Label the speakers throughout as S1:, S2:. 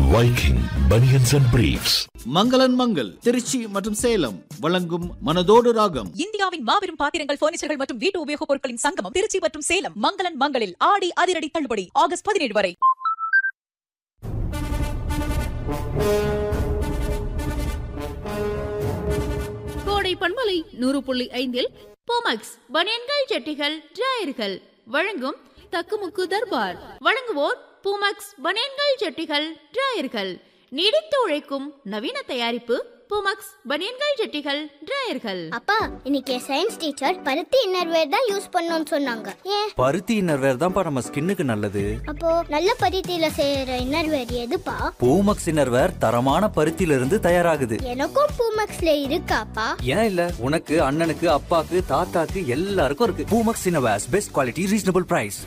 S1: Viking Bunions and Briefs.
S2: மங்களன் மங்கள் திருச்சி மற்றும் சேலம் வழங்கும் மனதோடு ராகம்
S3: இந்தியாவின் மாபெரும் பாத்திரங்கள் பர்னிச்சர்கள் மற்றும் வீட்டு உபயோகப் பொருட்களின் சங்கமம் திருச்சி மற்றும் சேலம் மங்களன் மங்களில் ஆடி அதிரடி தள்ளுபடி ஆகஸ்ட் பதினேழு வரை
S4: கோடை பண்பலை நூறு புள்ளி ஐந்தில் போமக்ஸ் பனியன்கள் ஜட்டிகள் டிராயர்கள் வழங்கும் தக்குமுக்கு தர்பார் வழங்குவோர் பூமக்ஸ் பனியன்கள் ஜட்டிகள் டிராயர்கள் நீடித்து உழைக்கும் நவீன தயாரிப்பு பூமக்ஸ் பனியன்கள் ஜட்டிகள் டிராயர்கள்
S5: அப்பா இன்னைக்கு சயின்ஸ் டீச்சர் பருத்தி இன்னர்வேர் தான் யூஸ் பண்ணணும்னு சொன்னாங்க ஏன்
S6: பருத்தி இன்னர்வேர் தான்ப்பா நம்ம ஸ்கின்னுக்கு நல்லது
S5: அப்போ நல்ல பருத்தியில செய்யற இன்னர்வேர் எதுப்பா
S6: பூமக்ஸ் இன்னர்வேர் தரமான பருத்தியில இருந்து தயாராகுது
S5: எனக்கும் பூமக்ஸ்ல இருக்காப்பா
S6: ஏன் இல்ல உனக்கு அண்ணனுக்கு அப்பாக்கு தாத்தாக்கு எல்லாருக்கும் இருக்கு Poomex innerwears best quality reasonable price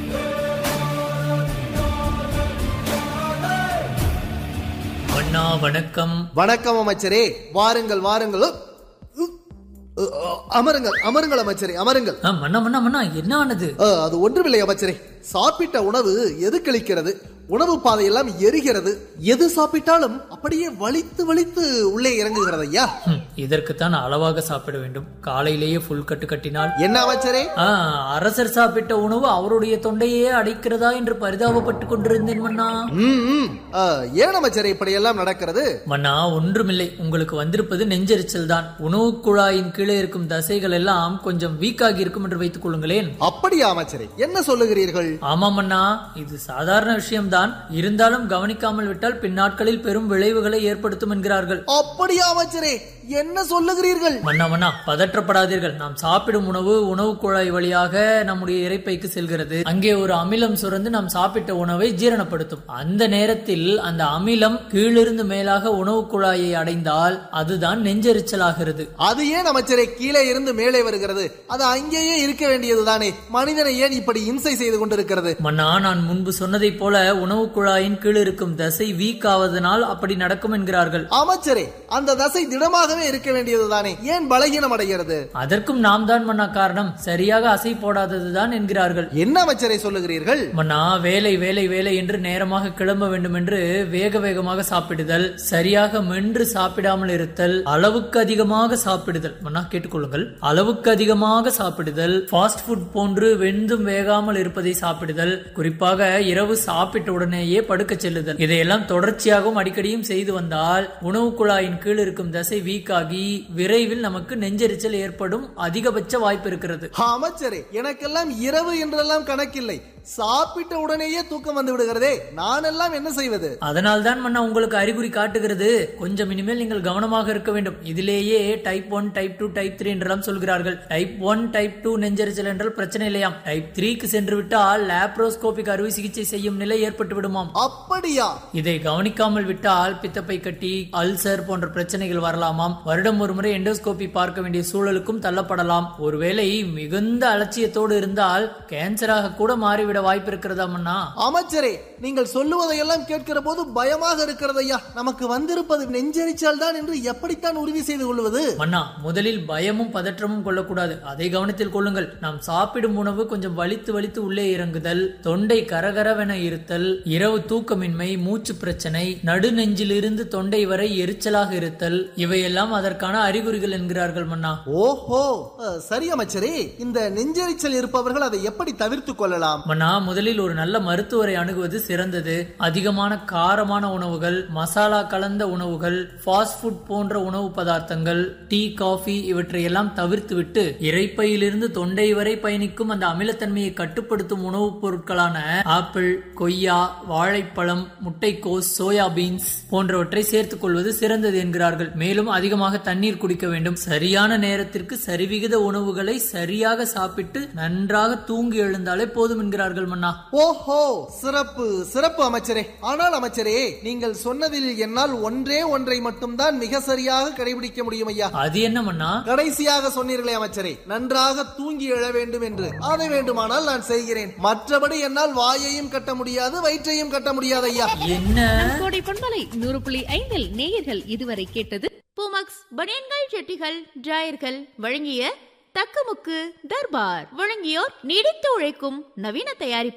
S7: அண்ணா வணக்கம்
S8: வணக்கம் அமைச்சரே வாருங்கள் வாருங்கள் உ, உ, உ, அமருங்கள் அமருங்கள் அமைச்சரே அமருங்கள்
S7: ஆ, மன்னா மன்னா மன்னா என்ன ஆனது
S8: அ, அது ஒன்றுமில்லை அமைச்சரே சாப்பிட்ட உணவு எது கழிக்கிறது உணவு பாதையெல்லாம் எரிகிறது எது சாப்பிட்டாலும் அப்படியே வலித்து வலித்து உள்ளே இறங்குகிறது ஐயா
S7: ஹம், இதற்குத்தான் அளவாக சாப்பிட வேண்டும் காலையிலேயே ஃபுல் கட்டு கட்டினால்
S8: என்ன அமைச்சரே
S7: ஆ, அரசர் சாப்பிட்ட உணவு அவருடைய தொண்டையே அடைக்கிறதா என்று பரிதாபப்பட்டு கொண்டிருந்தேன் மன்னா
S8: ம், ம். அ, ஏன் அமைச்சரே இப்படியெல்லாம் நடக்கிறது
S7: மன்னா ஒன்றுமில்லை உங்களுக்கு வந்திருப்பது நெஞ்செரிச்சல் தான் உணவு குழாயின் கீழே இருக்கும் தசைகள் எல்லாம் கொஞ்சம் வீக் ஆகி இருக்கும் என்று வைத்துக் கொள்ளுங்களேன்
S8: அப்படியா அமைச்சரே என்ன சொல்லுகிறீர்கள்
S7: ஆமாம் அண்ணா இது சாதாரண விஷயம்தான் இருந்தாலும் கவனிக்காமல் விட்டால் பின்னாட்களில் பெரும் விளைவுகளை ஏற்படுத்தும் என்கிறார்கள்
S8: அப்படியா அமைச்சரே என்ன சொல்லுகிறீர்கள்
S7: மன்னா மன்னா பதற்றப்படாதீர்கள் நாம் சாப்பிடும் உணவு உணவு குழாய் வழியாக நம்முடைய இறைப்பைக்கு செல்கிறது அங்கே ஒரு அமிலம் சுரந்து நாம் சாப்பிட்ட உணவை ஜீரணப்படுத்தும் அந்த நேரத்தில் அந்த அமிலம் கீழிருந்து மேலாக உணவு குழாயை அடைந்தால் அதுதான் நெஞ்செரிச்சலாகிறது
S8: அது ஏன் அமைச்சரே கீழே இருந்து மேலே வருகிறது அது அங்கேயே இருக்க வேண்டியதுதானே மனிதனை ஏன் இப்படி இம்சை செய்து கொண்டிருக்கிறது
S7: மன்னா நான் முன்பு சொன்னதைப் போல உணவு குழாயின் கீழ் இருக்கும் தசை வீக் ஆவதனால் அப்படி நடக்கும் என்கிறார்கள்
S8: அமைச்சரே அந்த தசை திடமாகவே இருக்க வேண்டியதுதானே ஏன் பலகீனம் அடைகிறது
S7: அதற்கும் நாம் தான் மன்னா காரணம் சரியாக அசை போடாததுதான் என்கிறார்கள்
S8: என்ன அமைச்சரை சொல்லுகிறீர்கள்
S7: மன்னா வேலை வேலை வேலை என்று நேரமாக கிளம்ப வேண்டும் என்று வேக வேகமாக சாப்பிடுதல் சரியாக மென்று சாப்பிடாமல் இருத்தல் அளவுக்கு அதிகமாக சாப்பிடுதல் மன்னா கேட்டுக்கொள்ளுங்கள் அளவுக்கு அதிகமாக சாப்பிடுதல் ஃபாஸ்ட் ஃபுட் போன்று வெந்தும் வேகாமல் இருப்பதை சாப்பிடுதல் குறிப்பாக இரவு சாப்பிட்ட உடனேயே படுக்க செல்லுதல் இதையெல்லாம் தொடர்ச்சியாகவும் அடிக்கடியும் செய்து வந்தால் உணவு குழாயின் கீழ் இருக்கும் தசை வீக் ஆகி விரைவில் நமக்கு நெஞ்செரிச்சல் ஏற்படும் அதிகபட்ச வாய்ப்பு இருக்கிறது
S8: அமைச்சரே எனக்கெல்லாம் இரவு என்றெல்லாம் கணக்கில்லை சாப்பிட்ட உடனேயே தூக்கம் வந்து விடுகிறதே நான் எல்லாம் என்ன செய்வது
S7: அதனால் தான் மன்னா உங்களுக்கு அறிகுறி காட்டுகிறது கொஞ்சம் இனிமேல் நீங்கள் கவனமாக இருக்க வேண்டும் இதிலேயே type one type two type three என்றெல்லாம் சொல்கிறார்கள் டைப் ஒன் டைப் டூ நெஞ்சரிச்சல் என்றால் பிரச்சனை இல்லையாம் டைப் த்ரீக்கு சென்று விட்டால் லேப்ரோஸ்கோபிக் அறுவை சிகிச்சை செய்யும் நிலை ஏற்பட்டு விடுமாம்
S8: அப்படியா
S7: இதை கவனிக்காமல் விட்டால் பித்தப்பை கட்டி அல்சர் போன்ற பிரச்சனைகள் வரலாமாம் வருடம் ஒரு முறை எண்டோஸ்கோபி பார்க்க வேண்டிய சூழலுக்கும் தள்ளப்படலாம் ஒருவேளை மிகுந்த அலட்சியத்தோடு இருந்தால் கேன்சராக கூட மாறிவிட வாய்ப்பு இருக்கிறதா மன்னா
S8: அமைச்சரே நீங்கள் சொல்லுவதையெல்லாம் கேட்கிற போது பயமாக இருக்கிறது ஐயா நமக்கு வந்திருப்பது நெஞ்செரிச்சல் தான் என்று எப்படித்தான் உறுதி செய்து கொள்வது
S7: மன்னா முதலில் பயமும் பதற்றமும் கொள்ளக்கூடாது அதை கவனத்தில் கொள்ளுங்கள் நாம் சாப்பிடும் உணவு கொஞ்சம் வலித்து வலித்து உள்ளே இறங்குதல் தொண்டை கரகரவென இருத்தல் இரவு தூக்கமின்மை மூச்சு பிரச்சனை நடுநெஞ்சிலிருந்து தொண்டை வரை எரிச்சலாக இருத்தல் இவையெல்லாம் அதற்கான அறிகுறிகள் என்கிறார்கள் மன்னா
S8: ஓஹோ அஹ், சரி அமைச்சரே இந்த நெஞ்செரிச்சல் இருப்பவர்கள் அதை எப்படி தவிர்த்து கொள்ளலாம்
S7: மன்னா முதலில் ஒரு நல்ல மருத்துவரை அணுகுவது சிறந்தது அதிகமான காரமான உணவுகள் மசாலா கலந்த உணவுகள் ஃபாஸ்ட் ஃபுட் போன்ற உணவு பதார்த்தங்கள் டீ காஃபி இவற்றையெல்லாம் தவிர்த்துவிட்டு இறைப்பையிலிருந்து தொண்டை வரை பயணிக்கும் அந்த அமிலத்தன்மையை கட்டுப்படுத்தும் உணவுப் பொருட்களான ஆப்பிள் கொய்யா வாழைப்பழம் முட்டைக்கோஸ் சோயா பீன்ஸ் போன்றவற்றை சேர்த்துக் கொள்வது சிறந்தது என்கிறார்கள் மேலும் அதிகமாக தண்ணீர் குடிக்க வேண்டும் சரியான நேரத்திற்கு சரிவிகித உணவுகளை சரியாக சாப்பிட்டு நன்றாக தூங்கி எழுந்தாலே போதும் என்கிறார்கள் மன்னா
S8: ஓஹோ சிறப்பு சிறப்பு அமைச்சரே ஆனால் அமைச்சரே நீங்கள் சொன்னதில் என்னால் ஒன்றே ஒன்றை மட்டும்தான் மிக சரியாக கடைபிடிக்க முடியும் ஐயா
S7: அது என்ன மன்னா
S8: கடைசியாக சொன்னீர்களே அமைச்சரே நன்றாக தூங்கி எழ வேண்டும் என்று அதை வேண்டுமானால் நான் செய்கிறேன் மற்றபடி என்னால் வாயையும் கட்ட முடியாது வயிற்றையும் கட்ட முடியாது ஐயா
S7: என்ன
S4: கோடை பண்பலை நூறு புள்ளி ஐந்தில் நேயர்கள் இதுவரை கேட்டது பூமக்ஸ் பனியன்கள் ஜட்டிகள் டிராயர்கள் வழங்கிய தக்கமுக்கு தர்பார் வழங்கியோர் நீடித்து உழைக்கும் நவீன தயாரிப்பு